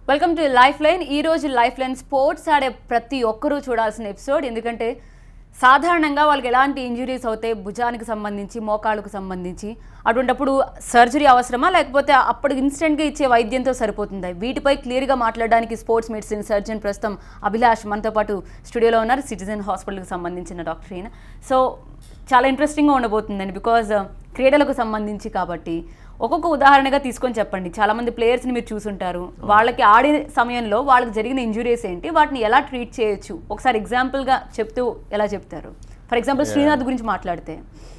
Welcome to life line ఈ రోజు life line sports ఆడే ప్రతి ఒక్కరూ చూడాల్సిన ఎపిసోడ్ ఎందుకంటే సాధారణంగా వాళ్ళకి ఎలాంటి ఇంజురీస్ అవుతాయి భుజానికి సంబంధించి మోకాళ్ళకు సంబంధించి అటువంటప్పుడు సర్జరీ అవసరమా లేకపోతే అప్పుడు ఇన్స్టెంట్గా ఇచ్చే వైద్యంతో సరిపోతుందా వీటిపై క్లియర్గా మాట్లాడడానికి స్పోర్ట్స్ మెడిసిన్ సర్జన్ ప్రస్తుతం అభిలాష్ మనతో పాటు స్టూడియోలో ఉన్నారు సిటిజన్ హాస్పిటల్కి సంబంధించిన డాక్టర్ ఈయన సో చాలా ఇంట్రెస్టింగ్గా ఉండబోతుందండి బికాజ్ క్రీడలకు సంబంధించి కాబట్టి ఒక్కొక్క ఉదాహరణగా తీసుకొని చెప్పండి చాలా మంది ప్లేయర్స్ని మీరు చూసుంటారు వాళ్ళకి ఆడే సమయంలో వాళ్ళకి జరిగిన ఇంజురీస్ ఏంటి వాటిని ఎలా ట్రీట్ చేయొచ్చు ఒకసారి ఎగ్జాంపుల్గా చెప్తూ ఎలా చెప్తారు ఫర్ ఎగ్జాంపుల్ శ్రీనాథ్ గురించి మాట్లాడితే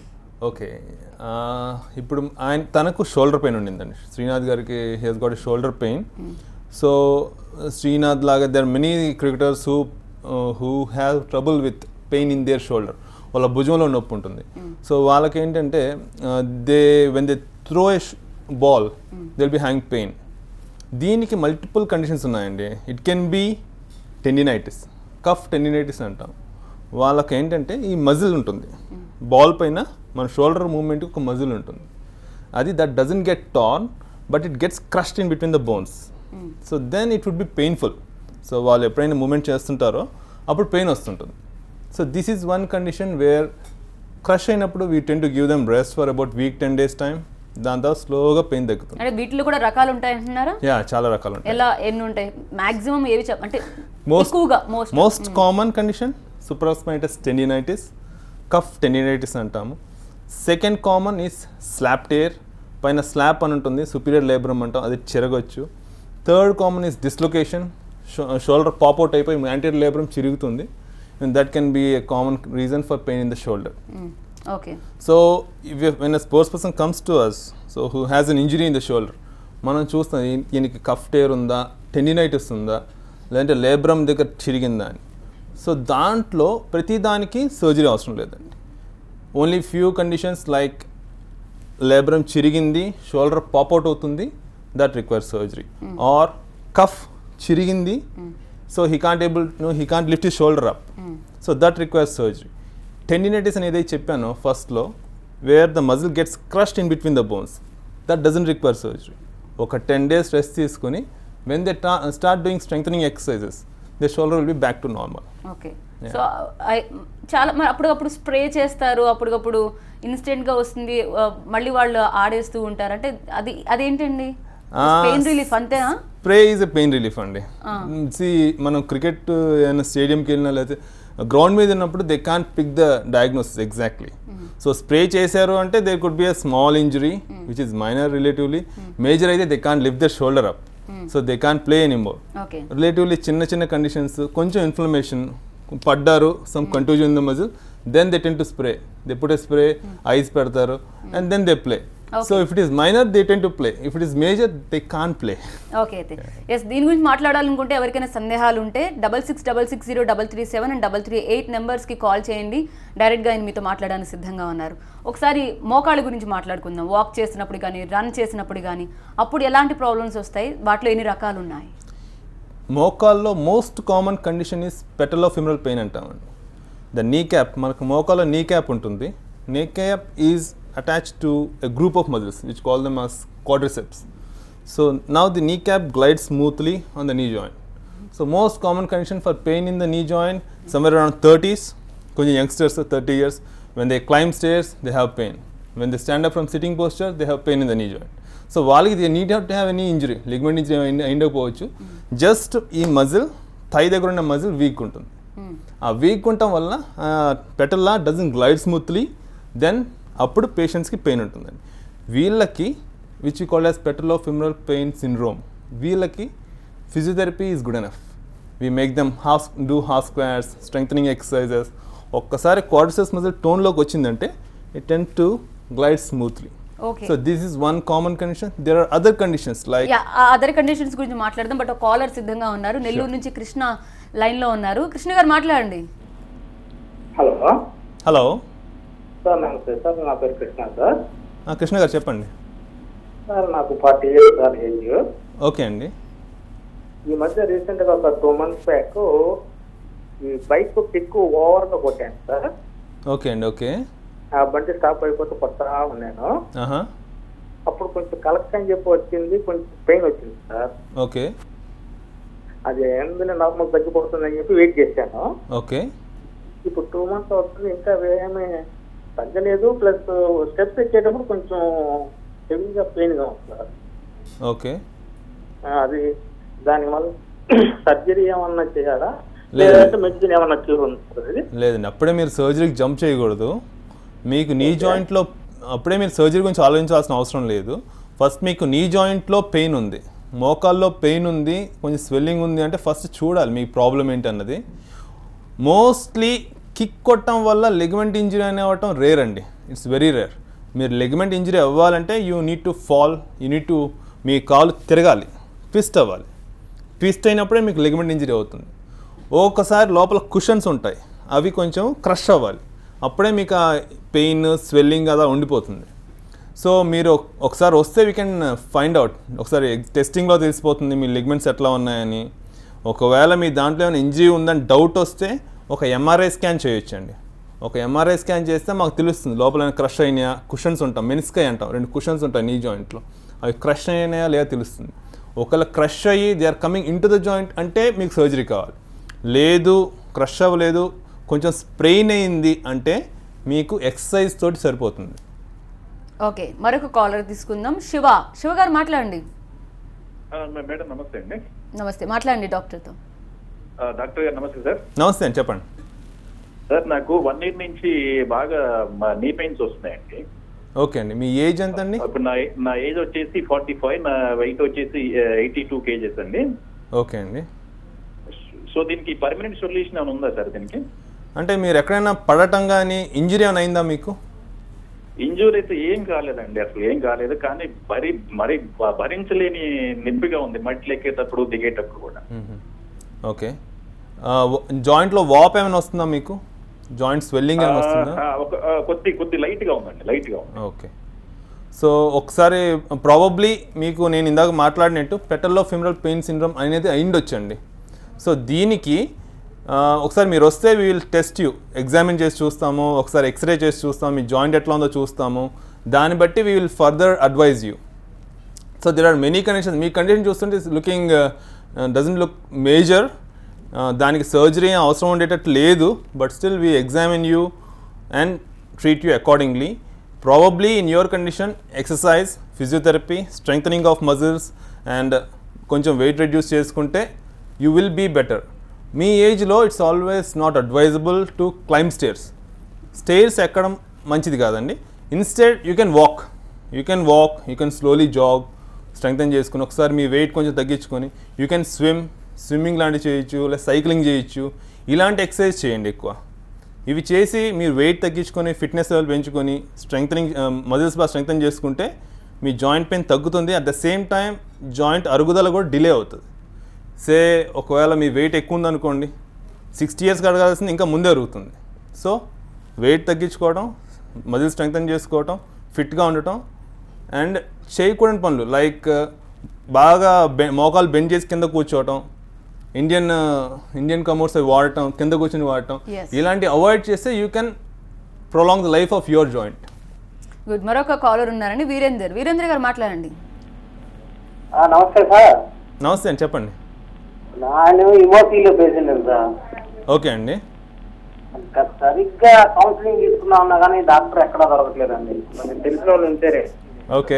ఓకే ఆ, ఇప్పుడు ఆయన తనకు షోల్డర్ పెయిన్ ఉండిందండి శ్రీనాథ్ గారికి he's got shoulder pain so Srinath లాగా there many cricketers who who have trouble with pain in their shoulder వాళ్ళ భుజంలో నొప్పి ఉంటుంది సో వాళ్ళకి ఏంటంటే they when they throw a ball they'll be hang pain దీనికి మల్టిపుల్ కండిషన్స్ ఉన్నాయండి it can be tendinitis cuff tendinitis అంటాం వాళ్ళకి ఏంటంటే ఈ మజిల్ ఉంటుంది బాల్ పైన మన షోల్డర్ మూవ్మెంట్కి ఒక మజిల్ ఉంటుంది అది that doesn't get torn but it gets crushed in between the bones so then it would be painful so వాళ్ళు ఎప్పుడైనా మూమెంట్ చేస్తుంటారో అప్పుడు పెయిన్ వస్తుంటుంది so this is one condition where crush అయినప్పుడు we tend to give them rest for about week ten days time దాని తర్వాత స్లోగా pain తగ్గుతుంది అంటే వీటిలో కూడా రకాలు ఉంటాయి అంటున్నారా యా చాలా రకాలు ఉంటాయి ఎలా ఎన్ని ఉంటాయి మాక్సిమం ఏవి చెప్ అంటే Most- ఎక్కువగా most most common condition supraspinatitis tendinitis cuff tendinitis అంటాము second common is slap tear పైన స్లాప్ అని ఉంటుంది సుపీరియర్ లేబ్రమ్ అంటాం అది చెరగొచ్చు third common is dislocation shoulder pop out అయిపోయి యాంటీరియర్ లేబ్రమ్ చిరుగుతుంది that can be a common reason for pain in the shoulder okay so if when a sports person comes to us so who has an injury in the shoulder మనం చూస్తాం ఈ- ఈయనకి cough tear ఉందా tendinitis ఉందా లేదంటే labrum దగ్గర చిరిగిందా అని so దాంట్లో ప్రతి దానికి సర్జరీ అవసరం లేదండి only few conditions like labrum చిరిగింది షోల్డర్ పాప్అవుట్ అవుతుంది that require surgery or cuff చిరిగింది so he can't able he can't lift ఈ shoulder up so that requires surgery tendinitis అని ఏదైతే చెప్పానో ఫస్ట్లో where the muscle gets crushed in between the bones that doesn't require surgery ఒక ten days rest తీసుకొని when they start doing strength exercises the shoulder will be back to normal okay so I- చాలా మరి అప్పటికప్పుడు spray చేస్తారు అప్పటికప్పుడు ఇన్స్టెంట్గా వస్తుంది ఆ, మళ్ళీ వాళ్ళు ఆడేస్తూ ఉంటారు అంటే అది అదేంటండి పెయిన్ రిలీఫ్ అంతేనా spray is a pain relief అండి సి మనం క్రికెట్ ఏమైనా స్టేడియంకి వెళ్ళినా లేకపోతే గ్రౌండ్ మీద ఉన్నప్పుడు they can't pick the diagnosis exactly so spray చేశారు అంటే they could be a small injury which is minor relatively major అయితే they can't lift the shoulder up so they can't play anymore okay relatively చిన్న చిన్న conditions కొంచెం inflammation పడ్డారు some contusion in the muscle then they tend to spray they put spray ice పెడతారు and then they play so if it is minor they tend to play if it is major they can play okay అయితే ఎస్ దీని గురించి మాట్లాడాలనుకుంటే ఎవరికైనా సందేహాలు ఉంటే double six double six zero double three seven and double three eight నెంబర్స్కి call చేయండి డైరెక్ట్గా ఆయన మీతో మాట్లాడడానికి సిద్ధంగా ఉన్నారు ఒకసారి మోకాళ్ళ గురించి మాట్లాడుకుందాం వాక్ చేసినప్పుడు కానీ రన్ చేసినప్పుడు కానీ అప్పుడు ఎలాంటి ప్రాబ్లమ్స్ వస్తాయి వాటిలో ఎన్ని రకాలు ఉన్నాయి మోకాల్లో most common condition is patellofemoral pain అంటామండి ద నీ క్యాప్ మనకు మోకాల్లో నీ క్యాప్ ఉంటుంది knee cap is attach to a group of muscles which call them as quadriceps so now the knee cap glide smoothly on the knee joint so most common condition for pain in the knee joint somewhere around thirties కొంచెం youngsters thirty years when they climb stairs they have pain when they stand up from sitting posture they have pain in the knee joint so వాళ్ళకి they need to have any injury ligament injury అయిండకపోవచ్చు just ఈ muscle thigh దగ్గర ఉన్న muscle weak ఉంటుంది ఆ weak ఉండటం వల్ల patella doesn't glide smoothly then అప్పుడు పేషెంట్స్కి పెయిన్ ఉంటుందండి వీళ్ళకి which called as patellofemoral pain syndrome వీళ్ళకి physiotherapy is good enough we make them has do has squats strength exercises ఒక్కసారి క్వాడ్రిసెస్ మజిల్ టోన్లోకి వచ్చిందంటే it tend to glide smoothly okay so this is one common condition there are other conditions like yeah other conditions గురించి మాట్లాడదాం but ఒక caller సిద్ధంగా ఉన్నారు నెల్లూరు నుంచి కృష్ణ లైన్లో ఉన్నారు కృష్ణ గారు మాట్లాడండి హలో హలో సార్ నమస్తే సార్ నా పేరు కృష్ణ సార్ కృష్ణ గారు చెప్పండి సార్ నాకు forty years sir age okay అండి ఈ మధ్య రీసెంట్ గా ఒక టూ మంత్స్ బ్యాక్ ఈ బైక్ కిక్ ఓవర్ గా కొట్టాను సార్ ఓకే అండి ఓకే ఆ బండి స్టాప్ అయిపోతే కొత్తగా ఉన్నాను ఆహా అప్పుడు కొంచెం కలెక్ట్ అని చెప్పి వచ్చింది కొంచెం పెయిన్ వచ్చింది సార్ ఓకే అది ఎందుకంటే నార్మల్ తగ్గిపోతుంది అని చెప్పి వెయిట్ చేశాను ఓకే ఇప్పుడు టూ మంత్స్ అవుతుంది ఇంకా ఏమీ తగ్గలేదు ప్లస్ స్టెప్స్ ఎక్కేటప్పుడు కొంచెం హెవీగా పెయిన్ గా ఉంది సార్ ఓకే ఆ, అది దానివల్ల సర్జరీ ఏమన్నా చేయాలా లేదు. లేదంటే మెడిసిన్ ఏమన్నా క్యూర్ ఉంది సార్ అది లేదండి అప్పుడే మీరు సర్జరీకి జంప్ చేయకూడదు మీకు నీ జాయింట్లో అప్పుడే మీరు సర్జరీ గురించి ఆలోచించాల్సిన అవసరం లేదు ఫస్ట్ మీకు నీ జాయింట్లో పెయిన్ ఉంది మోకాల్లో పెయిన్ ఉంది కొంచెం స్వెల్లింగ్ ఉంది అంటే ఫస్ట్ చూడాలి మీ ప్రాబ్లం ఏంటి అన్నది మోస్ట్లీ కిక్ కొట్టడం వల్ల లెగ్మెంట్ ఇంజరీ అని అవ్వటం రేర్ అండి ఇట్స్ వెరీ రేర్ మీరు లెగ్మెంట్ ఇంజరీ అవ్వాలంటే you need to fall you need to మీ కాలు తిరగాలి ట్విస్ట్ అవ్వాలి ట్విస్ట్ అయినప్పుడే మీకు లెగ్మెంట్ ఇంజరీ అవుతుంది ఒక్కసారి లోపల కుషన్స్ ఉంటాయి అవి కొంచెం క్రష్ అవ్వాలి అప్పుడే మీకు ఆ పెయిన్ స్వెల్లింగ్ అలా ఉండిపోతుంది సో మీరు ఒక- ఒకసారి వస్తే వీ కెన్ ఫైండ్ అవుట్ ఒకసారి టెస్టింగ్లో తెలిసిపోతుంది మీ లెగ్మెంట్స్ ఎట్లా ఉన్నాయని ఒకవేళ మీ దాంట్లో ఏమైనా ఇంజరీ ఉందని డౌట్ వస్తే ఒక ఎంఆర్ఐ స్కాన్ చేయొచ్చండి ఒక ఎంఆర్ఐ స్కాన్ చేస్తే మాకు తెలుస్తుంది లోపల క్రష్ అయినాయా కుషన్స్ ఉంటాం మెనిస్కై అంటాం రెండు కుషన్స్ ఉంటాయి నీ జాయింట్లో అవి క్రష్ అయినాయా లేదా తెలుస్తుంది ఒకవేళ క్రష్ అయ్యి they are coming in to the joint అంటే మీకు సర్జరీ కావాలి లేదు క్రష్ అవ్వలేదు కొంచెం స్ప్రెయిన్ అయింది అంటే మీకు ఎక్సర్సైజ్ తోటి సరిపోతుంది ఓకే మరొక కాలర్ తీసుకుందాం శివ శివ గారు మాట్లాడండి ఆ, మే- మేడం నమస్తే అండి నమస్తే మాట్లాడండి డాక్టర్తో ఆ, డాక్టర్ గారు నమస్తే సార్ నమస్తే అండి చెప్పండి సార్ నాకు వన్ ఇయర్ నుంచి బాగా నీ పెయిన్స్ వస్తున్నాయండి ఓకే అండి మీ ఏజ్ ఎంత అండి ఇప్పుడు నా నా ఏజ్ వచ్చేసి ఫార్టీ ఫైవ్ నా వెయిట్ వచ్చేసి ఎయిటీ టూ కేజెస్ అండి ఓకే అండి సో దీనికి పర్మనెంట్ సొల్యూషన్ ఏమైనా ఉందా సార్ దీనికి అంటే మీరు ఎక్కడైనా పడటం కానీ ఇంజరీ ఏమైనా అయిందా మీకు ఇంజూరీ అయితే ఏం కాలేదండి అసలు ఏం కాలేదు కానీ మరి మరి భ- భరించలేని నొప్పిగా ఉంది మట్టి ఎక్కేటప్పుడు దిగేటప్పుడు కూడా ఓకే జాయింట్లో వాప్ ఏమైనా వస్తుందా మీకు జాయింట్ స్వెల్లింగ్ ఏమైనా వస్తుందా ఆ, ఒక ఆ, కొద్ది కొద్ది లైట్ గా ఉందండి లైట్ గా ఉంది ఓకే సో ఒకసారి ప్రాబబ్లీ మీకు నేను ఇందాక మాట్లాడినట్టు పెటల్లో ఫిమరల్ పెయిన్ సిండ్రోమ్ అనేది అయిండొచ్చండి సో దీనికి ఆ, ఒకసారి మీరు వస్తే we will test you examine చేసి చూస్తాము ఒకసారి ఎక్స్రే చేసి చూస్తాము మీ జాయింట్ ఎట్లా ఉందో చూస్తాము దాన్ని బట్టి we will further advise you so there are many conditions మీ కండిషన్ చూస్తుంటే లుకింగ్ డజంట్ లుక్ మేజర్ దానికి సర్జరీ అవసరం ఉండేటట్టు లేదు but still we examine you and treat you accordingly probably in your condition exercise physiotherapy strengthening of muscles and కొంచెం weight reduce చేసుకుంటే you will be better మీ ఏజ్లో it's always not advisable to climb stairs stairs ఎక్కడం మంచిది కాదండి instead you can walk you can walk you can slowly jog strengthen చేసుకుని ఒకసారి మీ wait కొంచెం తగ్గించుకొని యూ కెన్ స్విమ్ స్విమ్మింగ్ లాంటివి చేయొచ్చు లేదా సైక్లింగ్ చేయొచ్చు ఇలాంటి ఎక్సర్సైజ్ చేయండి ఎక్కువ ఇవి చేసి మీరు వెయిట్ తగ్గించుకొని ఫిట్నెస్ లెవెల్ పెంచుకొని స్ట్రెంగ్తనింగ్ మజిల్స్ బాగా స్ట్రెంగ్తన్ చేసుకుంటే మీ జాయింట్ పెయిన్ తగ్గుతుంది at the same time joint అరుగుదల కూడా డిలే అవుతుంది సే ఒకవేళ మీ వెయిట్ ఎక్కువ ఉందనుకోండి సిక్స్టీ ఇయర్స్ అడగాల్సింది ఇంకా ముందే అరుగుతుంది సో వెయిట్ తగ్గించుకోవడం మజిల్ స్ట్రెంగ్తన్ చేసుకోవటం ఫిట్గా ఉండటం అండ్ చేయకూడని పనులు లైక్ బాగా బె మోకాలు బెండ్ చేసి కింద కూర్చోవటం ఇండియన్ ఇండియన్ కమోడ్స్ అవి వాడటం కింద కూర్చొని వాడటం Yes. ఇలాంటి అవాయిడ్ చేస్తే you can prolong the life of your joint good మరొక కాలర్ ఉన్నారండి వీరేందర్ వీరేంద్ర గారు మాట్లాడండి ఆ, నమస్తే సార్ నమస్తే అండి చెప్పండి నేను ఇమోసీలో పేషెంట్ సార్ ఓకే అండి ఇంకా సరిగ్గా కౌన్సిలింగ్ తీసుకున్నా ఉన్నా కానీ డాక్టర్ ఎక్కడా దొరకట్లేదండి మనకి తెలిసిన వాళ్ళు ఉంటేనే ఓకే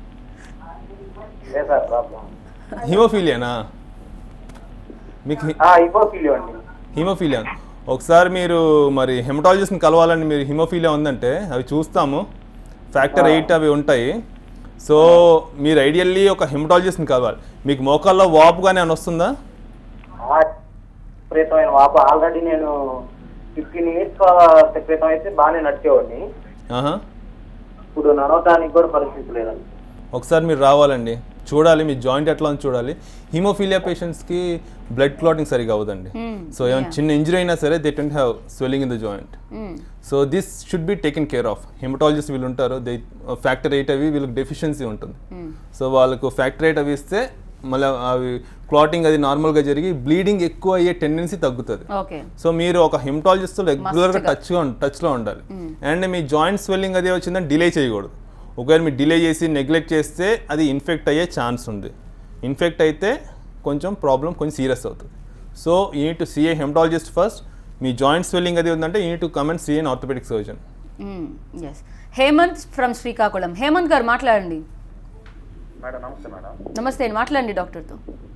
అదే సార్ ప్రాబ్లం హిమోఫీలియానా మీకు హి- ఇమోసీలియో అండి హిమోఫీలియా ఒకసారి మీరు మరి హెమటాలజిస్ట్ని కలవాలని మీరు హిమోఫీలియా ఉందంటే అవి చూస్తాము ఫ్యాక్టర్ ఎయిట్ అవి ఉంటాయి సో మీరు ఐడియల్లీ ఒక హెమటాలజిస్ట్ని కలవాలి మీకు మోకాల్లో వాపు కానీ అని వస్తుందా విపరీతమైన వాప ఆల్రెడీ నేను ఫిఫ్టీన్ ఇయర్స్ క్రితం అయితే బాగానే నడిచేవాడిని ఆహా ఇప్పుడు నడవటానికి కూడా పరిస్థితి లేదండి ఒకసారి మీరు రావాలండి చూడాలి మీ జాయింట్ ఎట్లా ఉందో చూడాలి హిమోఫీలియా పేషెంట్స్కి బ్లడ్ క్లాటింగ్ సరిగా అవ్వదండి సో ఏమైనా చిన్న ఇంజరీ అయినా సరే they tend have swelling in the joint so this should be taken care of hematologist వీళ్ళు ఉంటారు దే ఫ్యాక్టర్ ఎయిట్ అవి వీళ్ళకి డెఫిషియన్సీ ఉంటుంది సో వాళ్ళకు ఫ్యాక్టర్ ఎయిట్ అవి ఇస్తే మళ్ళీ అవి క్లాటింగ్ అది నార్మల్గా జరిగి బ్లీడింగ్ ఎక్కువ అయ్యే టెండెన్సీ తగ్గుతుంది ఓకే సో మీరు ఒక హిమటాలజిస్ట్ రెగ్యులర్గా టచ్గా టచ్లో ఉండాలి అండ్ మీ జాయింట్ స్వెల్లింగ్ అది వచ్చిందని డిలే చేయకూడదు ఒకవేళ మీరు డిలే చేసి నెగ్లెక్ట్ చేస్తే అది ఇన్ఫెక్ట్ అయ్యే ఛాన్స్ ఉంది ఇన్ఫెక్ట్ అయితే కొంచెం ప్రాబ్లం కొంచెం సీరియస్ అవుతుంది so you need to see a hematologist first మీ జాయింట్ స్వెల్లింగ్ అది ఉందంటే you need to come and see an orthopedic surgeon yes Hemant from Srikakulam Hemant గారు మాట్లాడండి మేడం నమస్తే మేడం నమస్తే అండి మాట్లాడండి డాక్టర్తో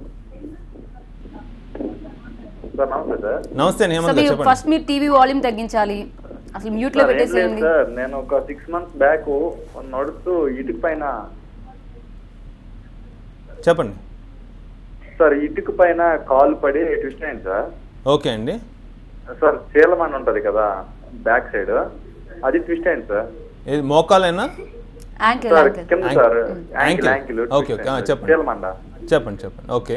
సార్ నమస్తే సార్ నమస్తే అండి సో హేమంత్ గారు మీరు చెప్పండి ఫస్ట్ మీరు టీవీ వాల్యూమ్ తగ్గించాలి అసలు మ్యూట్లో సార్, ఏం లేదు పెట్టేసేయండి సార్ నేను ఒక సిక్స్ మంత్స్ బ్యాక్ నడుస్తూ ఇటుక పైన చెప్పండి సార్ ఇటుక పైన కాలు పడి ట్విస్ట్ అయింది సార్ ఓకే అండి సార్ చీలం అని ఉంటది కదా బ్యాక్ సైడ్ అది ట్విస్ట్ అయింది సార్ ఏది మోకాలైనా యాంకిల్ సార్ యాంకిల్ కింద Ankle. Sir Ankle. Ankle ankle okay, okay. ఆ, చెప్పండి. చీలమండ చెప్పండి చెప్పండి ఓకే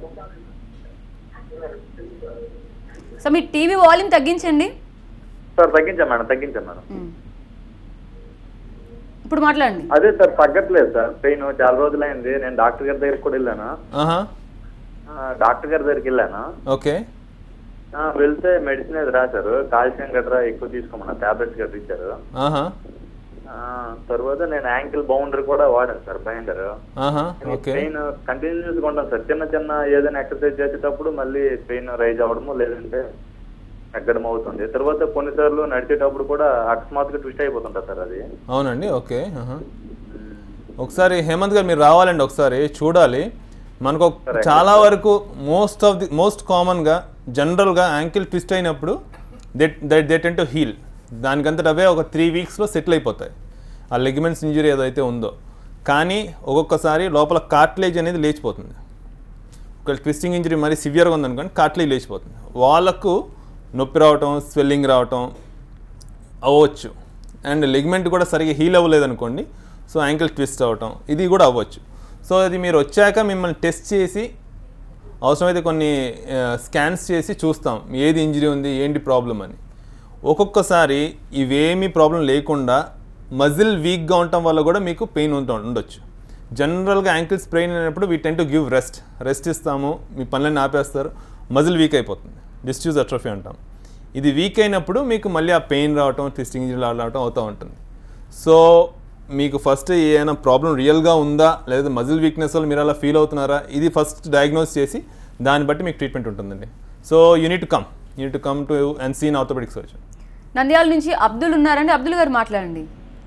సో మీ టీవీ వాల్యూమ్ తగ్గించండి సార్ తగ్గించాం మేడం తగ్గించాం మేడం మ్మ్. ఇప్పుడు మాట్లాడండి అదే సార్ తగ్గట్లేదు సార్ పెయిన్ చాలా రోజులైంది నేను డాక్టర్ గారి దగ్గరికి కూడా వెళ్ళాను ఆహా ఆ, డాక్టర్ గారి దగ్గరికి వెళ్ళాను ఓకే ఆ, వెళ్తే మెడిసిన్ అది రాశారు కాల్షియం గట్రా ఎక్కువ తీసుకోమన్నా టాబ్లెట్స్ గట్రా ఇచ్చారు ఆహా ఆ, తర్వాత నేను యాంకిల్ బౌండరీ కూడా వాడాను సార్ బైండర్ ఆహా ఓకే పెయిన్ కంటిన్యూస్ గా ఉంటాను సార్ చిన్న చిన్న ఏదైనా ఎక్సర్సైజ్ చేసేటప్పుడు మళ్ళీ పెయిన్ రైజ్ అవ్వడము లేదంటే తగ్గడం అవుతుంది తర్వాత కొన్నిసార్లు నడిచేటప్పుడు కూడా అకస్మాత్తుగా ట్విస్ట్ అయిపోతుంటా సార్ అది అవునండి ఓకే ఆహా. ఒకసారి హేమంత్ గారు మీరు రావాలండి ఒకసారి చూడాలి మనకు ఒక- సరే. చాలా వరకు మోస్ట్ ఆఫ్ ది మోస్ట్ కామన్గా జనరల్గా యాంకిల్ ట్విస్ట్ అయినప్పుడు they they tend to heal దానికంతట అవే ఒక త్రీ వీక్స్లో సెటిల్ అయిపోతాయి ఆ లెగ్మెంట్స్ ఇంజురీ ఏదైతే ఉందో కానీ ఒక్కొక్కసారి లోపల కార్ట్లేజ్ అనేది లేచిపోతుంది ఒక ట్విస్టింగ్ ఇంజరీ మరీ సివియర్గా ఉందనుకోండి కార్ట్లేజ్ లేచిపోతుంది వాళ్ళకు నొప్పి రావటం స్వెల్లింగ్ రావటం అవ్వచ్చు అండ్ లెగ్మెంట్ కూడా సరిగ్గా హీల్ అవ్వలేదు అనుకోండి సో యాంకిల్ ట్విస్ట్ అవ్వటం ఇది కూడా అవ్వచ్చు సో అది మీరు వచ్చాక మిమ్మల్ని టెస్ట్ చేసి అవసరమైతే కొన్ని స్కాన్స్ చేసి చూస్తాం ఏది ఇంజరీ ఉంది ఏంటి ప్రాబ్లం అని ఒక్కొక్కసారి ఇవేమీ ప్రాబ్లం లేకుండా మజిల్ వీక్గా ఉండటం వల్ల కూడా మీకు పెయిన్ ఉంట ఉండొచ్చు జనరల్గా యాంకిల్ స్ప్రెయిన్ అయినప్పుడు we tend to give rest rest ఇస్తాము మీ పనులన్నీ ఆపేస్తారు మజిల్ వీక్ అయిపోతుంది డిస్ట్యూజ్ అట్రోఫీ అంటాం ఇది వీక్ అయినప్పుడు మీకు మళ్ళీ ఆ పెయిన్ రావటం ట్విస్టింగ్ ఇంజరీ రావటం అవుతూ ఉంటుంది సో మీకు ఫస్ట్ ఏమైనా ప్రాబ్లం రియల్గా ఉందా లేదా మజిల్ వీక్నెస్ వల్ల మీరు అలా ఫీల్ అవుతున్నారా ఇది ఫస్ట్ డయాగ్నోస్ చేసి దాన్ని బట్టి మీకు ట్రీట్మెంట్ ఉంటుందండి so you need to come you need to come to and see an orthopedic surgeon Nandyal నుంచి అబ్దుల్ ఉన్నారండి అబ్దుల్ గారు మాట్లాడండి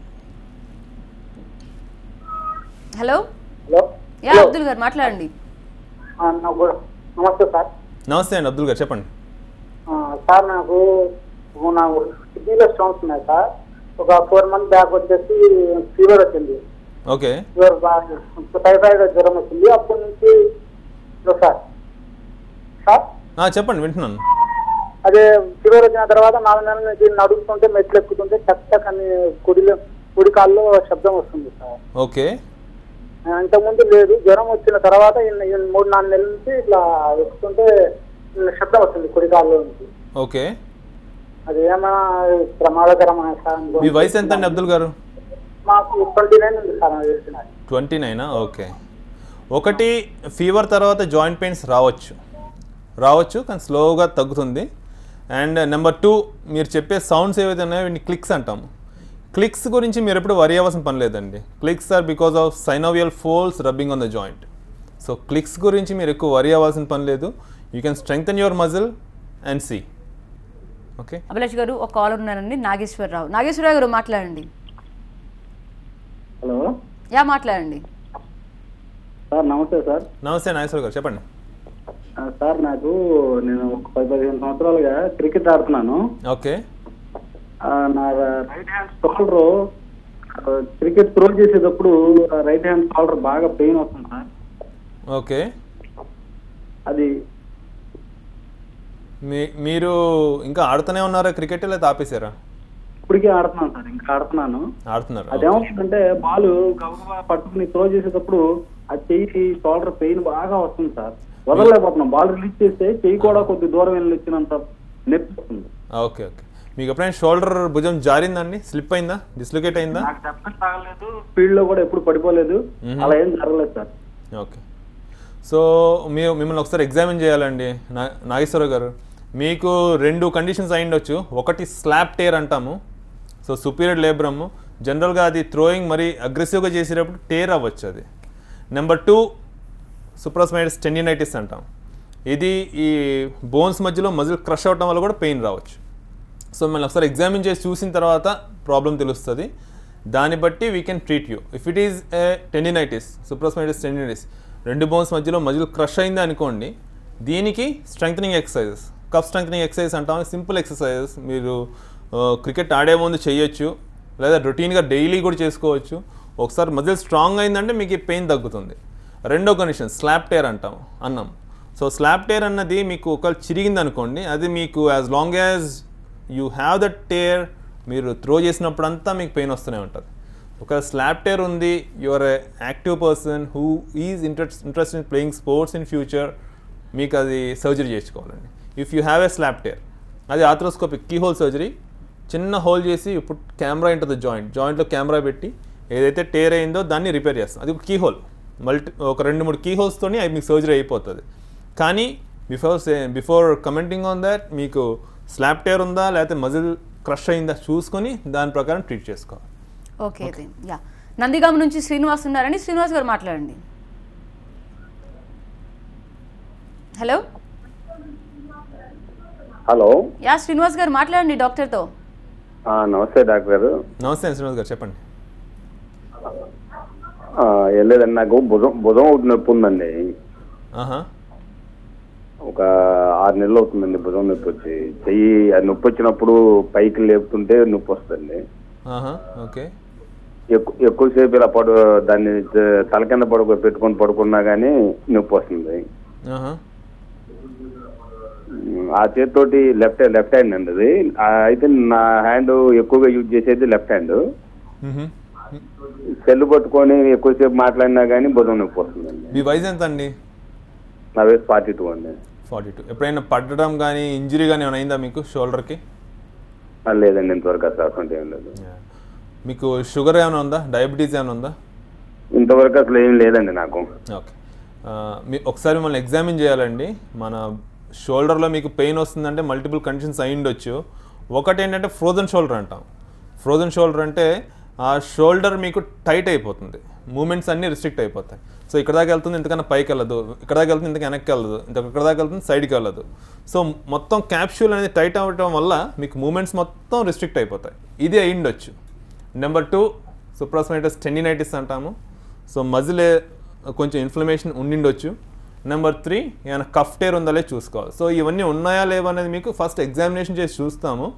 హలో హలో యా అబ్దుల్ గారు మాట్లాడండి ఆ, నాకు నమస్తే సార్ నమస్తే అండి అబ్దుల్ గారు చెప్పండి ఆ, సార్ నాకు నాకు కిడ్నీలో స్టోన్స్ ఉన్నాయి సార్ ఒక ఫోర్ మంత్ బ్యాక్ వచ్చేసి ఫీవర్ వచ్చింది ఓకే ఫీవర్ బాగా టైఫాయిడ్ జ్వరం వచ్చింది అప్పటి నుంచి ఇదో సార్ సార్ ఆ, చెప్పండి వింటున్నాను అదే ఫీవర్ వచ్చిన తర్వాత నాలుగు నెలల నుంచి నడుస్తుంటే మెట్లు ఎక్కుతుంటే టక్ టక్ అని కుడిలో కుడి కాల్లో శబ్దం వస్తుంది సార్ ఓకే ఇంతకుముందు లేదు జ్వరం వచ్చిన తర్వాత ఇన్ని- ఇన్ని మూడు నాలుగు నెలల నుంచి ఇట్లా ఎక్కుతుంటే ఇట్లా శబ్దం వస్తుంది కుడి కాల్లో నుంచి ఓకే అది ఏమైనా ప్రమాదకరమైన సార్ మీ వయసు ఎంత అండి అబ్దుల్ గారు మాకు ట్వంటీ నైన్ ఉంది సార్ నాకు తెలిసినది ట్వంటీ నైనా ఓకే ఒకటి ఫీవర్ తర్వాత జాయింట్ పెయిన్స్ రావచ్చు రావచ్చు కానీ స్లోగా తగ్గుతుంది అండ్ నెంబర్ టూ మీరు చెప్పే సౌండ్స్ ఏవైతే ఉన్నాయో వీటిని క్లిక్స్ అంటాము క్లిక్స్ గురించి మీరు ఎప్పుడు వరి అవ్వాల్సిన పని లేదండి clicks are because of synovial folds rubbing on the joint so clicks గురించి మీరు ఎక్కువ వరి అవ్వాల్సిన పని లేదు you can strengthen your muscle and see okay Abhilash గారు ఒక కాల్ ఉన్నారండి నాగేశ్వరరావు నాగేశ్వరరావు గారు మాట్లాడండి హలో యా మాట్లాడండి సార్ నమస్తే సార్ నమస్తే నాగేశ్వర్ గారు చెప్పండి ఆ, సార్ నాకు నేను ఒక పది పదిహేను సంవత్సరాలుగా క్రికెట్ ఆడుతున్నాను ఓకే ఆ, నా right hand shoulder cricket throw చేసేటప్పుడు రైట్ హ్యాండ్ షోల్డర్ బాగా పెయిన్ వస్తుంది సార్ ఓకే అది మీ మీరు ఇంకా ఆడుతూనే ఉన్నారా క్రికెట్ లేదా ఆపేసారా ఇప్పటికే ఆడుతున్నాను సార్ ఇంకా ఆడుతున్నాను ఆడుతున్నారు అదేమవుతుందంటే బాల్ గబగబా పట్టుకుని త్రో చేసేటప్పుడు ఆ చెయ్యి షోల్డర్ పెయిన్ బాగా వస్తుంది సార్ వదలలేకపోతున్నాం బాల్ రిలీజ్ చేస్తే చెయ్యి కూడా కొద్ది దూరం వెళ్ళి వచ్చినంత నొప్పి వస్తుంది ఓకే ఓకే మీకు ఎప్పుడైనా షోల్డర్ భుజం జారిందండి స్లిప్ అయిందా డిస్లొకేట్ అయిందా నాకు దెబ్బలు తాగలేదు ఫీల్డ్ లో కూడా ఎప్పుడు పడిపోలేదు మ్మ్. అలా ఏం జరగలేదు సార్ ఓకే సో మీరు మిమ్మల్ని ఒకసారి ఎగ్జామిన్ చేయాలండి నా నాగేశ్వరరావు గారు మీకు రెండు కండిషన్స్ అయ్యుండొచ్చు ఒకటి స్లాప్ టేర్ అంటాము సో సుపీరియర్ లేబ్రమ్ జనరల్గా అది థ్రోయింగ్ మరి అగ్రెసివ్గా చేసేటప్పుడు టేర్ అవ్వచ్చు అది నెంబర్ టూ సుప్రాస్మైటిస్ టెండినైటిస్ అంటాం ఇది ఈ బోన్స్ మధ్యలో మజిల్ క్రష్ అవటం వల్ల కూడా పెయిన్ రావచ్చు సో మనం ఒకసారి ఎగ్జామిన్ చేసి చూసిన తర్వాత ప్రాబ్లం తెలుస్తుంది దాన్ని బట్టి we can treat you if it is a tendinitis supraspinatus tendinitis రెండు బోన్స్ మధ్యలో మజిల్ క్రష్ అయింది అనుకోండి దీనికి strengthening exercises cuff strengthening exercise అంటాం సింపుల్ ఎక్సర్సైజెస్ మీరు క్రికెట్ ఆడే ముందు చేయొచ్చు లేదా రొటీన్గా డైలీ కూడా చేసుకోవచ్చు ఒకసారి మజిల్ స్ట్రాంగ్ అయిందంటే మీకు ఈ పెయిన్ తగ్గుతుంది రెండో కండిషన్ స్లాప్ టేర్ అంటాం అన్నాం సో స్లాప్ టేర్ అన్నది మీకు ఒకవేళ చిరిగింది అనుకోండి అది మీకు as long as you have that tear మీరు త్రో చేసినప్పుడంతా మీకు పెయిన్ వస్తూనే ఉంటుంది ఒక స్లాప్ టేర్ ఉంది you're a active person who is interest interest in playing sports in future మీకు అది సర్జరీ చేసుకోవాలండి if you have a slap tear అది ఆథ్రోస్కోపిక్ కీ హోల్ సర్జరీ చిన్న హోల్ చేసి ఇప్పుడు కెమెరా ఇంటర్ ద జాయింట్ జాయింట్లో camera పెట్టి ఏదైతే టేర్ అయిందో దాన్ని రిపేర్ చేస్తాం అది కీ హోల్ మల్టీ ఒక రెండు మూడు కీ హోల్స్తోని అది మీకు సర్జరీ అయిపోతుంది కానీ before say before commenting on that మీకు స్లాప్ టేర్ ఉందా లేకపోతే మజిల్ క్రష్ అయిందా చూసుకొని దాని ప్రకారం ట్రీట్ చేసుకోవాలి ఓకే అయితే యా నందిగామ నుంచి శ్రీనివాస్ ఉన్నారని శ్రీనివాస్ గారు మాట్లాడండి హలో హలో యా శ్రీనివాస్ గారు మాట్లాడండి డాక్టర్తో ఆ, నమస్తే డాక్టర్ గారు నమస్తే శ్రీనివాస్ గారు చెప్పండి ఆ, ఏం లేదండి నాకు భుజం భుజం ఒకటి నొప్పి ఉందండి ఆహా ఒక ఆరు నెలలు అవుతుందండి భుజం నొప్పి వచ్చి చెయ్యి అది నొప్పి వచ్చినప్పుడు పైకి లేపుతుంటే నొప్పి వస్తుంది ఆహా ఓకే ఎక్కువ ఎక్కువసేపు ఇలా పడు దాన్ని త- తల కింద పడుకో పెట్టుకొని పడుకున్నా కానీ నొప్పి వస్తుంది ఆహా ఉమ్, ఆ చేతితోటి లెఫ్ట్ లెఫ్ట్ హ్యాండ్ అండి అది ఆ, అయితే నా హ్యాండ్ ఎక్కువగా యూజ్ చేసేది లెఫ్ట్ హ్యాండ్ మ్హూ. సెల్ పట్టుకొని ఎక్కువసేపు మాట్లాడినా కానీ భుజం నొప్పి వస్తుందండి మీ వయసు ఎంత అండి నా వయసు ఫార్టీ టూ అండి ఫార్టీ టూ ఎప్పుడైనా పడడం కానీ ఇంజరీ కానీ ఏమైనా అయిందా మీకు షోల్డర్కి ఆ, లేదండి ఇంతవరకు అసలు అటువంటి ఏం లేదు మీకు షుగర్ ఏమైనా ఉందా డయాబెటీస్ ఏమైనా ఉందా ఇంతవరకు అసలు ఏం లేదండి నాకు ఓకే ఆ, మీ ఒకసారి మిమ్మల్ని ఎగ్జామిన్ చేయాలండి మన షోల్డర్లో మీకు పెయిన్ వస్తుందంటే మల్టిపుల్ కండిషన్స్ అయి ఉండొచ్చు ఒకటి ఏంటంటే ఫ్రోజన్ షోల్డర్ అంటాం ఫ్రోజన్ షోల్డర్ అంటే ఆ షోల్డర్ మీకు టైట్ అయిపోతుంది మూమెంట్స్ అన్నీ రిస్ట్రిక్ట్ అయిపోతాయి సో ఇక్కడ దాకా వెళ్తుంది ఇంతకన్నా పైకి వెళ్ళదు ఇక్కడ దాకా వెళ్తుంది ఇంతకు వెనక్కి వెళ్ళదు ఇంత ఇక్కడ దాకా వెళ్తుంది సైడ్కి వెళ్ళదు సో మొత్తం క్యాప్ష్యూల్ అనేది టైట్ అవ్వడం వల్ల మీకు మూమెంట్స్ మొత్తం రిస్ట్రిక్ట్ అయిపోతాయి ఇది అయి ఉండొచ్చు నెంబర్ టూ సుప్రాస్మైటస్ టెండినైటిస్ అంటాము సో మజిలే కొంచెం ఇన్ఫ్లమేషన్ ఉండిండొచ్చు నెంబర్ త్రీ ఏమైనా కఫ్ టేర్ ఉందా లేదు చూసుకోవాలి సో ఇవన్నీ ఉన్నాయా లేవా అనేది మీకు ఫస్ట్ ఎగ్జామినేషన్ చేసి చూస్తాము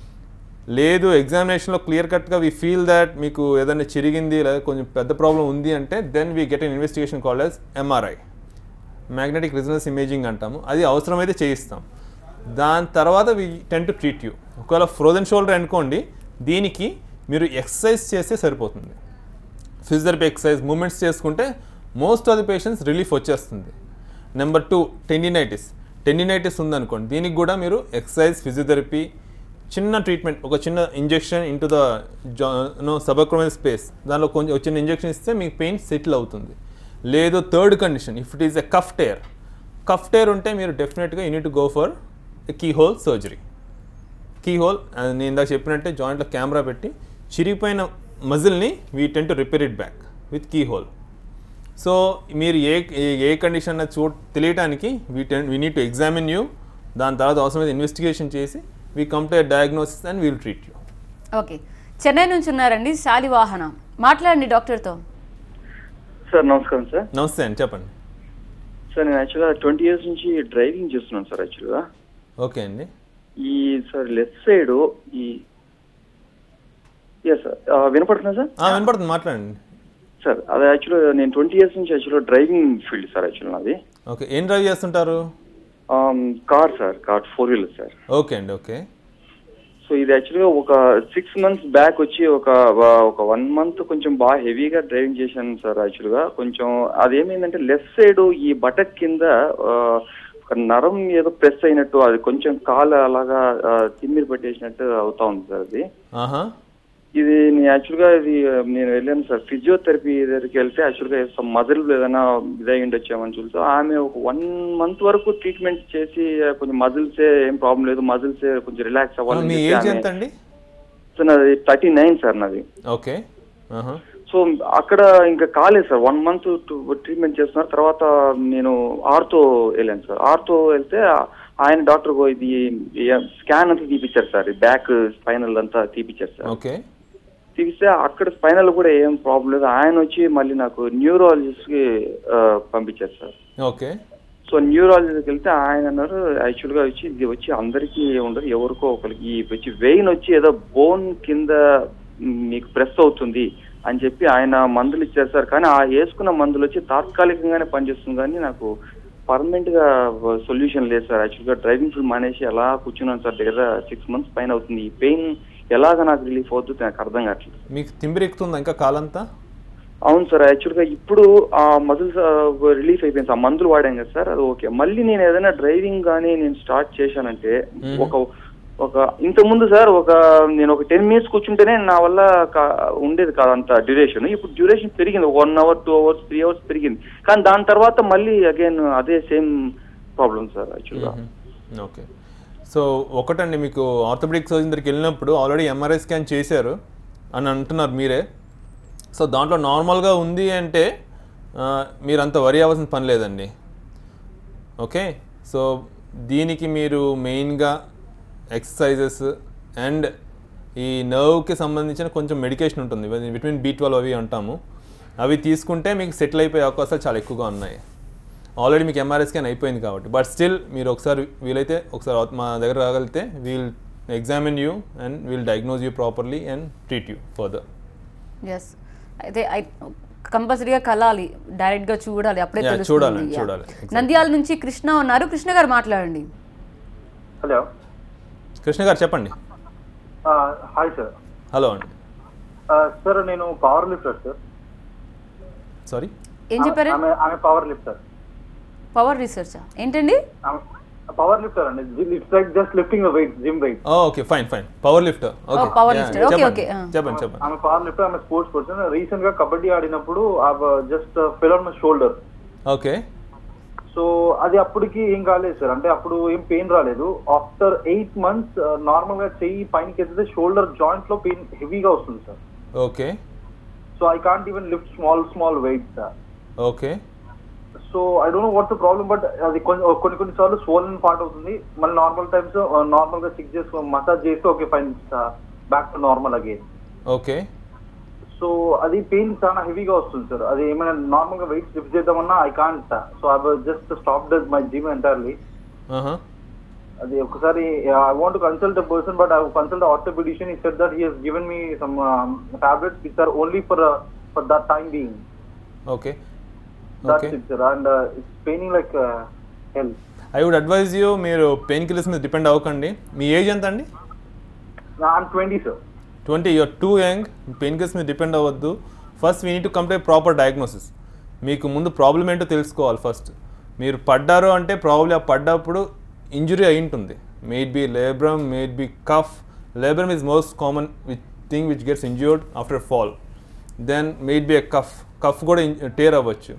లేదు ఎగ్జామినేషన్లో క్లియర్ కట్గా వీ ఫీల్ దాట్ మీకు ఏదైనా చిరిగింది లేదా కొంచెం పెద్ద ప్రాబ్లం ఉంది అంటే then we get an investigation called as MRI magnetic resonance imaging అంటాము అది అవసరమైతే చేయిస్తాం దాని తర్వాత we tend to treat you ఒకవేళ ఫ్రోజన్ షోల్డర్ అనుకోండి దీనికి మీరు ఎక్సర్సైజ్ చేస్తే సరిపోతుంది ఫిజియోథెరపీ ఎక్సర్సైజ్ మూమెంట్స్ చేసుకుంటే most of the patients relief వచ్చేస్తుంది నెంబర్ టూ టెండినైటిస్ టెండినైటిస్ ఉందనుకోండి దీనికి కూడా మీరు ఎక్సర్సైజ్ ఫిజియోథెరపీ చిన్న ట్రీట్మెంట్ ఒక చిన్న injection into the no subacromial space దానిలో కొంచెం ఒక చిన్న ఇంజెక్షన్ ఇస్తే మీకు పెయిన్ సెటిల్ అవుతుంది లేదు third condition if it is a cuff tear cuff tear ఉంటే మీరు డెఫినెట్గా you need to go for key whole surgery key hole నేను ఇందాక చెప్పినట్టే జాయింట్లో కెమెరా పెట్టి చిరిగిపోయిన మజిల్ని we tend to repair it back with key hole so మీరు ఏ ఏ- ఏ కండిషన్ చూ తెలియటానికి we tend we need to examine you దాని తర్వాత అవసరమైతే ఇన్వెస్టిగేషన్ చేసి we come to diagnosis and we'll treat you okay Chennai నుంచి ఉన్నారండి శాలివాహన మాట్లాడండి డాక్టర్తో సార్ నమస్కారం సార్ నమస్తే అండి చెప్పండి సార్ నేను యాక్చువల్గా ట్వంటీ ఇయర్స్ నుంచి డ్రైవింగ్ చేస్తున్నాను సార్ యాక్చువల్గా ఓకే అండి ఈ సార్ లెఫ్ట్ సైడ్ ఈ ఎస్ సార్ వినపడుతుందా సార్ ఆ, వినపడుతుంది మాట్లాడండి సార్ అది యాక్చువల్గా నేను ట్వంటీ ఇయర్స్ నుంచి యాక్చువల్గా డ్రైవింగ్ ఫీల్డ్ సార్ యాక్చువల్ నాది ఓకే ఏం డ్రైవ్ చేస్తుంటారు car sir car four wheeler sir okay అండి ఓకే సో ఇది యాక్చువల్గా ఒక సిక్స్ మంత్స్ బ్యాక్ వచ్చి ఒక ఒక వన్ మంత్ కొంచెం బాగా హెవీగా డ్రైవింగ్ చేశాను సార్ యాక్చువల్గా కొంచెం అదేమైందంటే లెఫ్ట్ సైడ్ ఈ బటక్ కింద ఆ, ఒక నరం ఏదో ప్రెస్ అయినట్టు అది కొంచెం కాలు అలాగా ఆ, తిమ్మిరి పట్టేసినట్టు అవుతా ఉంది సార్ అది ఆహా ఇది నేను యాక్చువల్గా ఇది ఆ, నేను వెళ్ళాను సార్ ఫిజియోథెరపీ దగ్గరికి వెళ్తే యాక్చువల్గా సమ్ మజిల్ ఏదైనా ఇదై ఉండొచ్చామని చూస్తే ఆమె ఒక వన్ మంత్ వరకు ట్రీట్మెంట్ చేసి ఆ, కొంచెం మజిల్సే ఏం ప్రాబ్లం లేదు మజిల్సే కొంచెం రిలాక్స్ అవ్వాలని మీ చెప్పి ఏజ్ ఆమె- ఎంత అండి సార్ నాది థర్టీ నైన్ సార్ నాది ఓకే ఆహా సో అక్కడ ఇంకా కాలేదు సార్ వన్ మంత్ ట్రీట్మెంట్ చేస్తున్నారు తర్వాత నేను ఆర్తో వెళ్ళాను సార్ ఆర్తో వెళ్తే ఆ- ఆయన డాక్టర్ ఇది స్కాన్ అంతా తీపిచ్చారు సార్ బ్యాక్ స్పైనల్ అంతా తీపిచ్చారు సార్ ఓకే తీపిస్తే అక్కడ స్పైనల్ కూడా ఏం ప్రాబ్లం లేదు ఆయన వచ్చి మళ్ళీ నాకు న్యూరాలజిస్ట్ కి ఆ, పంపించారు సార్ ఓకే సో న్యూరాలజీకి వెళ్తే ఆయన అన్నారు యాక్చువల్ గా వచ్చి ఇది వచ్చి అందరికీ ఉండదు ఎవరికో ఒకరికి ఈ వచ్చి వెయిన్ వచ్చి ఏదో బోన్ కింద మ్, మీకు ప్రెస్ అవుతుంది అని చెప్పి ఆయన మందులు ఇచ్చారు సార్ కానీ ఆ వేసుకున్న మందులు వచ్చి తాత్కాలికంగానే పనిచేస్తుంది కానీ నాకు పర్మనెంట్ గా సొల్యూషన్ లేదు సార్ యాక్చువల్ గా డ్రైవింగ్ ఫుల్ మానేసి అలా కూర్చున్నాను సార్ దగ్గర సిక్స్ మంత్స్ పైన అవుతుంది ఈ పెయిన్ ఎలాగ నాకు రిలీఫ్ అవుతుంది నాకు అర్థం కావట్లేదు మీకు తిమ్మిరెక్కుతుందా ఇంకా కాలంతా అవును సార్ యాక్చువల్ గా ఇప్పుడు ఆ మజిల్స్ రిలీఫ్ అయిపోయింది ఆ మందులు వాడాను కదా సార్ అది ఓకే మళ్ళీ నేను ఏదైనా డ్రైవింగ్ కానీ నేను స్టార్ట్ చేశానంటే మ్మ్. ఒక ఒక ఇంత ముందు సార్ ఒక నేను ఒక టెన్ మినిట్స్ కూర్చుంటేనే నా వల్ల కా- ఉండేది కాదు అంత డ్యూరేషన్ ఇప్పుడు డ్యూరేషన్ పెరిగింది one hour two hours three hours పెరిగింది కానీ దాని తర్వాత మళ్ళీ అగైన్ అదే సేమ్ ప్రాబ్లం సార్ యాక్చువల్గా ఓకే సో ఒకటండి మీకు ఆర్థోపెడిక్ సర్జన్ దగ్గరికి వెళ్ళినప్పుడు ఆల్రెడీ ఎంఆర్ఐ స్కాన్ చేశారు అని అంటున్నారు మీరే సో దాంట్లో నార్మల్గా ఉంది అంటే ఆ, మీరు అంత వరి అవ్వాల్సిన పని లేదండి ఓకే సో దీనికి మీరు మెయిన్గా ఎక్సర్సైజెస్ అండ్ ఈ నర్వ్కి సంబంధించిన కొంచెం మెడికేషన్ ఉంటుంది విటమిన్ బి ట్వెల్వ్ అవి అంటాము అవి తీసుకుంటే మీకు సెటిల్ అయిపోయే అవకాశాలు చాలా ఎక్కువగా ఉన్నాయి ఆల్రెడీ మీకు ఎంఆర్ఐ స్కాన్ అయిపోయింది కాబట్టి బట్ స్టిల్ మీరు ఒకసారి వీలైతే ఒకసారి మా దగ్గర రాగలిగితే we'll examine you and we'll diagnose you properly and treat you further yes అయితే కంపల్సరీగా కలాలి డైరెక్ట్ గా చూడాలి అప్పుడే Yeah, తెలుస్తుంది చూడాలి, Yeah. చూడాలి. Exactly. నంద్యాల నుంచి కృష్ణ ఉన్నారు కృష్ణ గారు మాట్లాడండి హలో కృష్ణ గారు చెప్పండి హాయ్ సార్ హలో అండి సార్ నేను పవర్ లిఫ్టర్ సార్ సారీ ఏం చెప్పారు ఆమె ఆమె పవర్ లిఫ్టర్ పవర్ రీసెర్చ్ ఏంటండి పవర్ లిఫ్టర్ అండి it's like just lifting weight gym weight okay fine fine power lifter okay power lifter. Okay, okay, ah. చెప్పండి చెప్పండి ఆమె పవర్ లిఫ్టర్ ఆమె స్పోర్ట్స్ పర్సన్ రీసెంట్ గా కబడ్డీ ఆడినప్పుడు just fell on my shoulder okay so అది అప్పటికి ఏం కాలేదు సార్ అంటే అప్పుడు ఏం పెయిన్ రాలేదు ఆఫ్టర్ ఎయిట్ మంత్స్ నార్మల్ గా చెయ్యి పైనకి ఎత్తితే షోల్డర్ జాయింట్ లో పెయిన్ హెవీగా వస్తుంది sir okay so I can't even lift small small weight sir okay so I don't know what's the problem but అది కొన్ని కొన్ని కొన్ని సార్లు స్వోలన్ పార్ట్ అవుతుంది మళ్ళీ నార్మల్ టైమ్స్ నార్మల్ గా చెక్ చేసుకో మసాజ్ చేస్తే okay fine back to normal again okay so అది పెయిన్ చాలా హెవీగా వస్తుంది సార్ అది ఏమైనా నార్మల్ గా వెయిట్ లిఫ్ట్ చేద్దామన్నా I can't so I just stop my gym entirely అది ఒకసారి I want consult the person but I consult orthopedician he said that he he's given me some tablets which are only for for that time being okay that's okay it sir and it's paining like health I would advise you మీరు pain killers మీద depend అవ్వకండి మీ age ఎంత అండి I'm twenty sir twenty you're too young pain killers మీద depend అవ్వద్దు first we need to complete proper diagnosis మీకు ముందు ప్రాబ్లం ఏంటో తెలుసుకోవాలి ఫస్ట్ మీరు పడ్డారు అంటే ప్రాబ్లమ్ ఆ పడ్డప్పుడు ఇంజురీ అయి ఉంటుంది maybe labrum maybe cuff labrum is most common which thing which gets injured after fall then maybe a cuff cuff కూడా టేర్ అవ్వచ్చు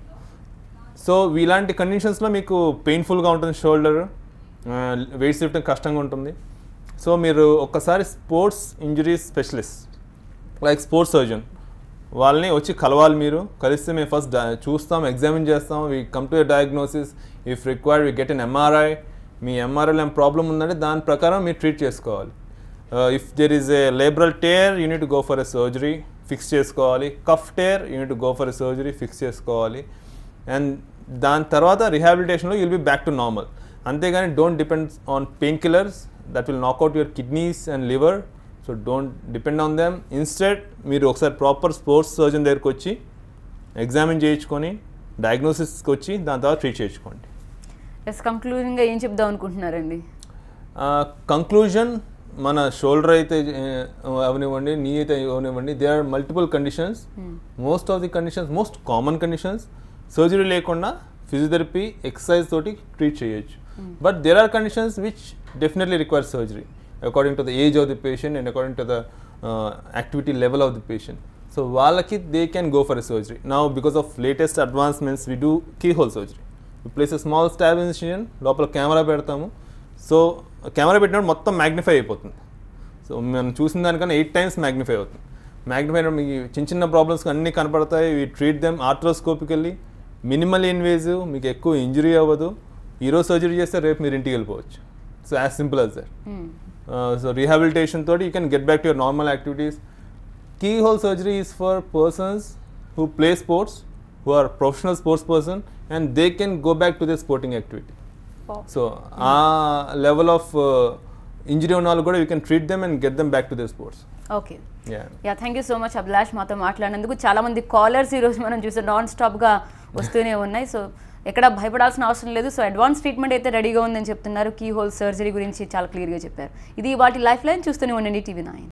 సో ఇలాంటి కండిషన్స్లో మీకు పెయిన్ఫుల్గా ఉంటుంది షోల్డర్ వెయిట్స్ లిఫ్టింగ్ కష్టంగా ఉంటుంది సో మీరు ఒక్కసారి sports injuries specialist like sports surgeon వాళ్ళని వచ్చి కలవాలి మీరు కలిస్తే మేము ఫస్ట్ చూస్తాం ఎగ్జామిన్ చేస్తాం we come to diagnosis if required we get an MRI మీ ఎంఆర్ఐలో ఏం ప్రాబ్లం ఉందంటే దాని ప్రకారం మీరు ట్రీట్ చేసుకోవాలి if there is a labral tear you need go for a surgery fix చేసుకోవాలి cuff tear you need go for a surgery fix చేసుకోవాలి అండ్ దాని తర్వాత రిహాబిలిటేషన్లో you'll be back to normal అంతేగాని don't depend on pain killers that will knock out your kidneys and liver so don't depend on them instead మీరు ఒకసారి proper sports surgeon దగ్గరికి వచ్చి examine చేయించుకొని డయాగ్నోసిస్కి వచ్చి దాని తర్వాత ట్రీట్ చేయించుకోండి ఎస్ కంక్లూజింగ్గా ఏం చెప్దాం అనుకుంటున్నారండి కంక్లూజన్ మన షోల్డర్ అయితే ఆ, అవనివ్వండి నీ అయితే అవనివ్వండి they are multiple conditions most of the conditions most common conditions surgery లేకుండా ఫిజియోథెరపీ ఎక్సర్సైజ్ తోటి ట్రీట్ చేయొచ్చు but there are conditions which definitely require surgery according to the age of the patient and according to the activity level of the patient so వాళ్ళకి they can go for a surgery now because of latest advancements we do key whole surgery places small stab incision లోపల camera పెడతాము so camera పెట్టినప్పుడు మొత్తం magnify అయిపోతుంది so మనం చూసిన దానికన్నా eight times magnify అవుతుంది మ్యాగ్నిఫైర్ మీకు చిన్న చిన్న ప్రాబ్లమ్స్ అన్నీ కనపడతాయి we treat them arthroscopically minimal invasive మీకు ఎక్కువ ఇంజరీ అవ్వదు ఈరోజు సర్జరీ చేస్తే రేపు మీరు ఇంటికి వెళ్ళిపోవచ్చు so as simple as that so rehabilitation తోటి you can get back to your normal activities key hole surgery is for persons who play sports who are professional sports person and they can go back to the sporting activity so ఆ level of injury ఉన్న వాళ్ళు కూడా you can treat them and get them back to the sports okay yeah yeah thank you so much Abhilash మాతో మాట్లాడినందుకు చాలా మంది callers ఈరోజు మనం చూసే నాన్ స్టాప్గా వస్తూనే ఉన్నాయి సో ఎక్కడ భయపడాల్సిన అవసరం లేదు సో అడ్వాన్స్ ట్రీట్మెంట్ అయితే రెడీగా ఉందని చెప్తున్నారు కీ హోల్ సర్జరీ గురించి చాలా క్లియర్గా చెప్పారు ఇది వాటి లైఫ్ లైన్ చూస్తూనే ఉండండి టీవీ నైన్